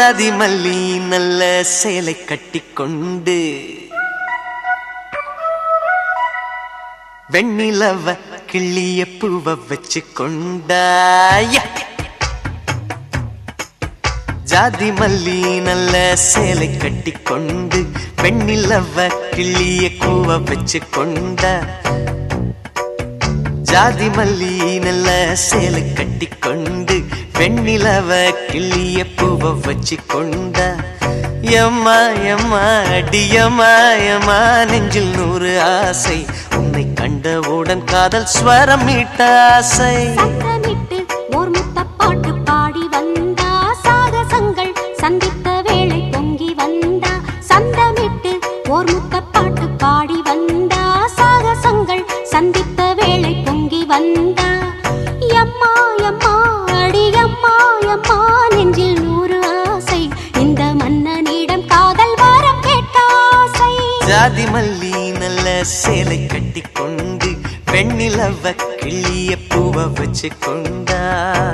ஜாதி மல்லி நல்ல சேலை கட்டிக்கொண்டு வெண்ணிலவ கிள்ளிய பூவ வச்சு கொண்டாய ஜாதி மல்லி நல்ல சேலை கட்டிக்கொண்டு வெண்ணிலவ கிள்ளிய பூவ வச்சு கொண்டா ஜாதி மல்லி நல்ல சேலை கட்டிக்கொண்டு வெண்ணிலவ கிள்ளிய பூவ வச்சு கொண்ட எம்மா எம்மா அடியம்மா எம்மா நெஞ்சில் நூறு ஆசை உன்னை கண்டவுடன் காதல் ஸ்வரம் மீட்ட ஆசை சத்தமிட்டு ஓர் முத்தப்பாட்டு பாடி வந்தா சாகசங்கள் சந்தித்த வேளை பொங்கி வந்தா சந்தமிட்டு ஓர் முத்தப்பாட்டு பாடி வந்தா சாகசங்கள் சந்தித்த வேளை பொங்கி வந்தா எம்மா எம்மா அடி எம்மா எம்மா நெஞ்சில் நூறு ஆசை இந்த மன்னனிடம் காதல் வாரம் கேட்ட ஆசை ஜாதி மல்லி நல்ல சேலை கட்டிக்கொண்டு வெண்ணிலவ கிள்ளிய பூவ வச்சு கொண்டா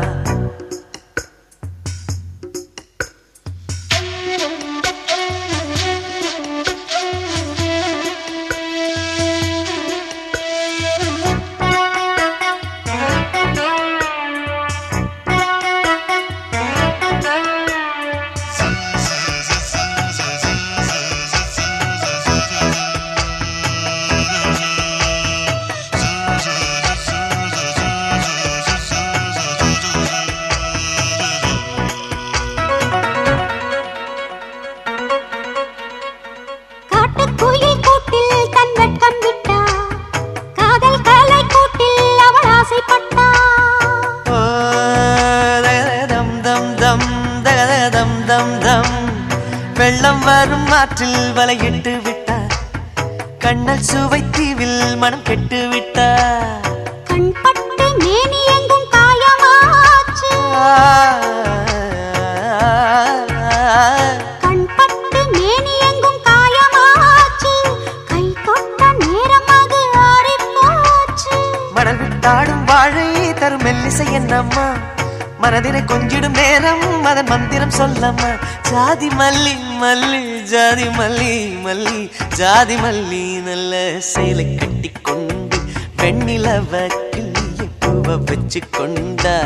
காட்டுக்குயில் கூட்டில் தன் வெட்கம் விட்டா காதல் கலை கூட்டில் அவள் ஆசைப்பட்டா ஓ, தகதம் தம் தம் தகதம் தம் தம் வெள்ளம் வரும் ஆற்றில் வலையிட்டு விட்டார் கண்ணல் சுவை தீவில் மனம் கெட்டு விட்டார் கண் பட்டு மேனி எங்கும் காயமாச்சு கண் பட்டு மேனி எங்கும் காயமாச்சு கை தொட்ட நேரம் அது ஆறிப்போச்சு மணல் விட்டாடும் வாழை தரும் மெல்லிசை என்னம்மா மனதினை கொஞ்சிடும் நேரம் அதன் மந்திரம் சொல்லம்மா ஜாதி மல்லி மல்லி ஜாதி மல்லி மல்லி ஜாதி மல்லி நல்ல சேலை கட்டி கொண்டு வெண்ணிலவ கிள்ளிய பூவ வச்சு கொண்டா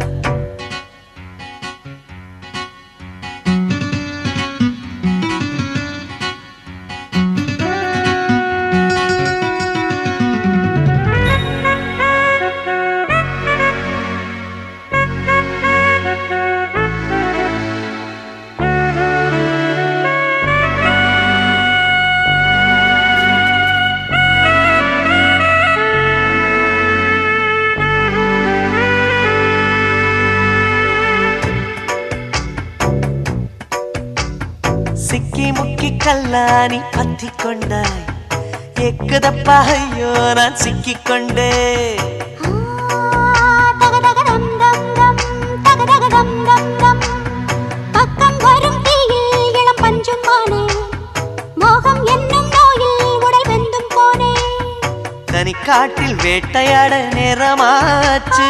சிக்கி முக்கி கல்லானி பத்தி கொண்டாய் எக்குதப்பா ஐயோ நான் சிக்கிக் கொண்டே தகதகதம் தம் தம் தகதகதம் தம் தம் பக்கம் வரும் தீயில் இளம் பஞ்சும் மானே மோகம் என்னும் நோயில் உடல் வெந்தும் போனே தனி காட்டில் வேட்டையாட நேரமாச்சு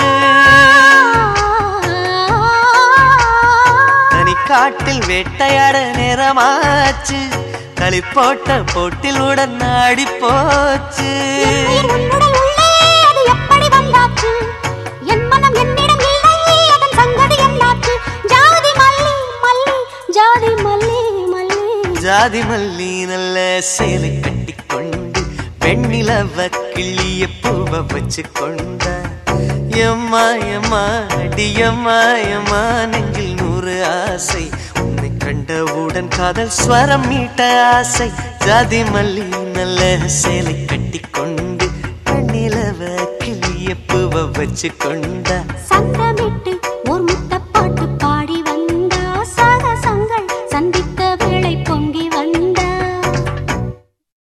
தனி காட்டில் வேட்டையாட நேரமாச்சு களி போட்ட போட்டில் உடன் நாடி போச்சு என் உயிர் உன்னுடல் உள்ளே அது எப்படி வந்தாச்சு என் மனம் என்னிடம் இல்லை அதன் சங்கதி என்னாச்சு ஜாதி மல்லி மல்லி ஜாதி மல்லி மல்லி ஜாதி மல்லி நல்ல சேலை கட்டி கொண்டு வெண்ணிலவ கிள்ளிய பூவ வச்சு கொண்ட எம்மா எம்மா அடியம்மா எம்மா நெஞ்சில் நூறு ஆசை உன்னை கண்டவுடன் காதல் ஸ்வரம் மீட்ட ஆசை ஜாதி மல்லி நல்ல சேலை கட்டி கொண்டு வெண்ணிலவ கிள்ளிய பூவ வச்சு கொண்ட